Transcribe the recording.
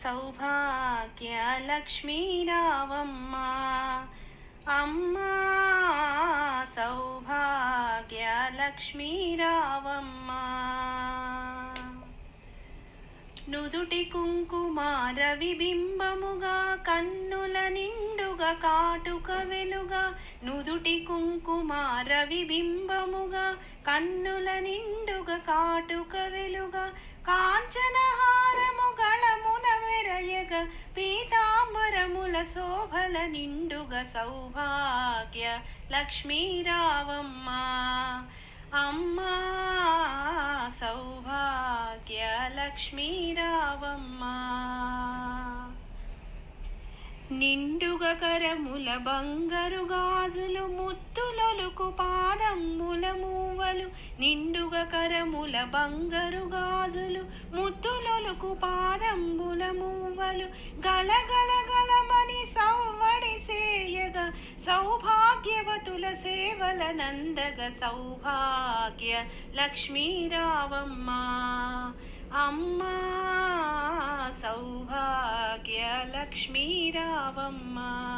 సౌభాగ్య లక్ష్మీ రావమ్మ అమ్మా సౌభాగ్య లక్ష్మీ రావమ్మ నుదుటి కుంకుమార విబింబముగా కన్నుల నిండుగా కాటుక వెలుగా నుదుటి కుంకుమార విబింబముగా కన్నుల నిండుగా కాటుక వెలుగా కాంచనహారము గళమున మెరయగ పీతాంబరముల శోభల నిండుగా సౌభాగ్య లక్ష్మీ రావమ్మ అమ్మా సౌభాగ్య లక్ష్మీ రావమ్మ నిండుగ కరముల బంగారు గాజులు ముత్తులొలుకు పాదమ్ముల మూవలు నిండుగ కరముల బంగారు గాజులు ముత్తులొలుకు పాదంబుల మూవలు గలగల గలమని సౌవడి సేయగ సౌభాగ్యవతుల సేవల నందగ సౌభాగ్య లక్ష్మీ రావమ్మ అమ్మా సౌభాగ్య లక్ష్మీ రావమ్మ